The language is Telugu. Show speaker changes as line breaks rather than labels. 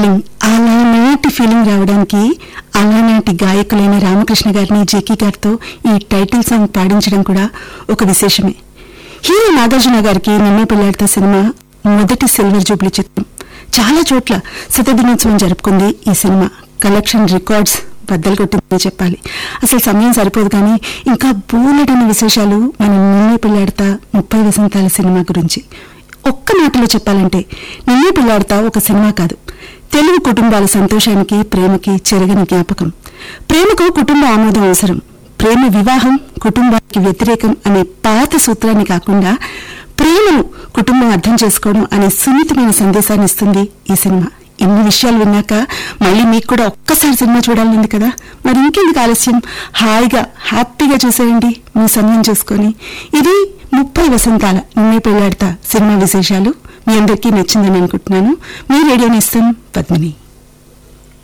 ఫీలింగ్ అలానాటి ఫీలింగ్ రావడానికి అలానాటి గాయకులైన రామకృష్ణ గారిని జేకీ గారితో ఈ టైటిల్ సాంగ్ పాడించడం కూడా ఒక విశేషమే హీరో నాగార్జున గారికి నన్నే పెళ్లాడతా సినిమా మొదటి సిల్వర్ జూబ్లీ చిత్రం చాలా చోట్ల శతదినోత్సవం జరుపుకుంది ఈ సినిమా కలెక్షన్ రికార్డ్స్ బద్దలు కొట్టిందని చెప్పాలి అసలు సమయం సరిపోదు కానీ ఇంకా బోలెడని విశేషాలు మన నిన్నే పెళ్లాడతా ముప్పై వసంతాల సినిమా గురించి ఒక్క మాటలో చెప్పాలంటే నిన్నే పిల్లాడతా ఒక సినిమా కాదు తెలుగు కుటుంబాల సంతోషానికి ప్రేమకి చెరగని జ్ఞాపకం ప్రేమకు కుటుంబ ఆమోదం అవసరం ప్రేమ వివాహం కుటుంబానికి వ్యతిరేకం అనే పాత సూత్రాన్ని కాకుండా ప్రేమను కుటుంబం అర్థం చేసుకోవడం అనే సున్నితమైన సందేశాన్ని ఇస్తుంది ఈ సినిమా ఎన్ని విషయాలు విన్నాక మళ్ళీ మీకు కూడా ఒక్కసారి సినిమా చూడాలని కదా మరి ఇంకెందుకు ఆలస్యం హాయిగా హ్యాపీగా చూసేయండి మీ సమయం చూసుకొని ఇది ముప్పై వసంతాల నిన్నే పెళ్లాడతా సినిమా విశేషాలు మీ అందరికీ నచ్చిందని అనుకుంటున్నాను మీ రేడియో నేస్తాం పద్మిని